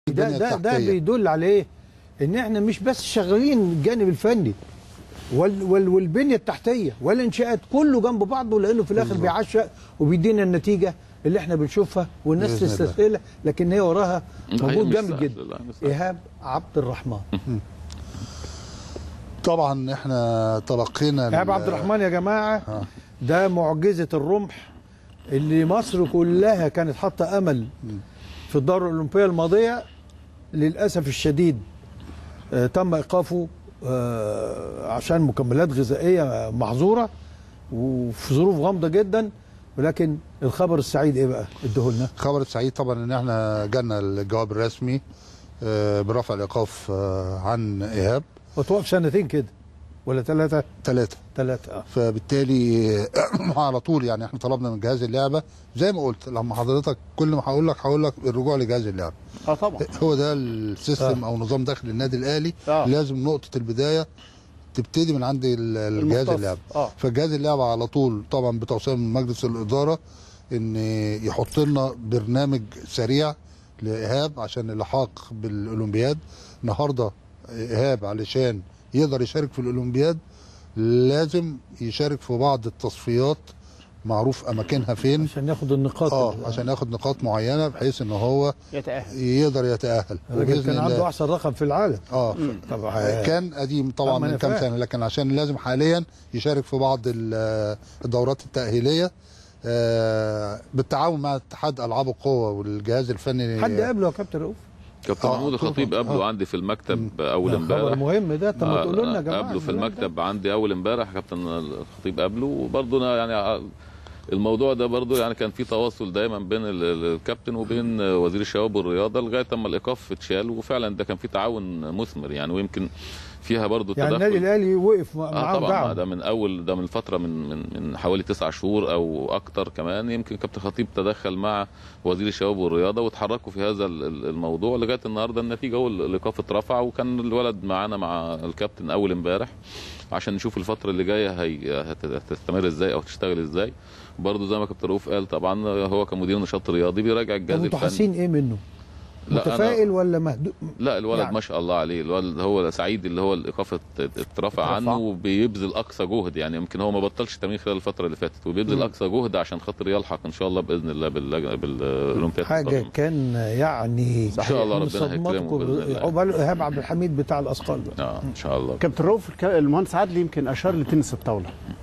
ده البنية ده ده التحتية. بيدل على ايه؟ ان احنا مش بس شغالين الجانب الفني وال وال والبنيه التحتيه والانشاءات كله جنب بعضه لانه في الاخر بالظبط. بيعشق وبيدينا النتيجه اللي احنا بنشوفها والناس بإذن الله. تستسهلها لكن هي وراها لا، هي مجهود مش جامد سهل، جدا لا، مش سهل. ايهاب عبد الرحمن طبعا احنا تلقينا ايهاب ال- عبد الرحمن يا جماعه آه. ده معجزه الرمح اللي مصر كلها كانت حاطه امل في الدوره الاولمبيه الماضيه للاسف الشديد آه، تم ايقافه آه، عشان مكملات غذائيه محظوره وفي ظروف غامضه جدا ولكن الخبر السعيد ايه بقى اديهولنا خبر السعيد طبعا ان احنا جالنا الجواب الرسمي آه، برفع الايقاف آه، عن ايهاب وتوقف سنتين كده ولا ثلاثه ثلاثه ثلاثه اه فبالتالي على طول يعني احنا طلبنا من جهاز اللعبه زي ما قلت لما حضرتك كل ما هقول لك هقول لك الرجوع لجهاز اللعبه اه طبعا هو ده السيستم او نظام داخل النادي الاهلي آه. لازم نقطه البدايه تبتدي من عند ال- الجهاز المختص. اللعبه اه فالجهاز اللعبه على طول طبعا بتوصيه من مجلس الاداره ان يحط لنا برنامج سريع لايهاب عشان اللحاق بالاولمبياد النهارده ايهاب علشان يقدر يشارك في الاولمبياد لازم يشارك في بعض التصفيات معروف اماكنها فين عشان ياخد النقاط اه ال- عشان ياخد نقاط معينه بحيث ان هو يتأهل يقدر يتاهل الراجل كان عنده احسن رقم في العالم اه طبعا كان قديم طبعا آه، ما أنا من كام فاهم. سنه لكن عشان لازم حاليا يشارك في بعض ال- الدورات التاهيليه آه، بالتعاون مع اتحاد العاب القوه والجهاز الفني حد قابله يا كابتن رؤوف كابتن آه، محمود الخطيب طبعاً. قابله آه. عندي في المكتب اول ده خبر امبارح مهم ده طب ما آه، تقولوا لنا يا جماعه قابله في الكلام ده. المكتب عندي اول امبارح كابتن الخطيب قابله وبرضه أنا يعني ع- الموضوع ده برضه يعني كان في تواصل دايما بين ال- ال- الكابتن وبين وزير الشباب والرياضه لغايه اما الايقاف اتشال وفعلا ده كان في تعاون مثمر يعني ويمكن فيها برضه يعني تدخل النادي الاهلي وقف اه معاه طبعا ما دعم ده من اول ده من فتره من من من حوالي تسعة شهور او اكتر كمان يمكن كابتن خطيب تدخل مع وزير الشباب والرياضه وتحركوا في هذا ال- ال- الموضوع لغايه النهارده النتيجه هو الايقاف اترفع وكان الولد معانا مع الكابتن اول امبارح عشان نشوف الفتره اللي جايه هي هت- هتستمر ازاي او تشتغل ازاي برضه زي ما كابتن رؤوف قال طبعا هو كمدير نشاط رياضي بيراجع الجهاز انتوا الفني حاسين ايه منه؟ لا، أنا- متفائل ولا مهدوء؟ لا الولد يعني. يعني. ما شاء الله عليه الولد هو سعيد اللي هو الايقاف ات- اترفع عنه وبيبذل اقصى جهد يعني يمكن هو ما بطلش تمرين خلال الفتره اللي فاتت وبيبذل اقصى جهد عشان خاطر يلحق ان شاء الله باذن الله باللجنه بالاولمبياد حاجه القادمة. كان يعني إن شاء الله من ربنا هيكرمه صدماتكم بإذن الله. عقبال ايهاب عبد الحميد بتاع الاثقال بقى. اه ان شاء الله كابتن رؤوف الك- المهندس عادل يمكن اشار لتنس الطاوله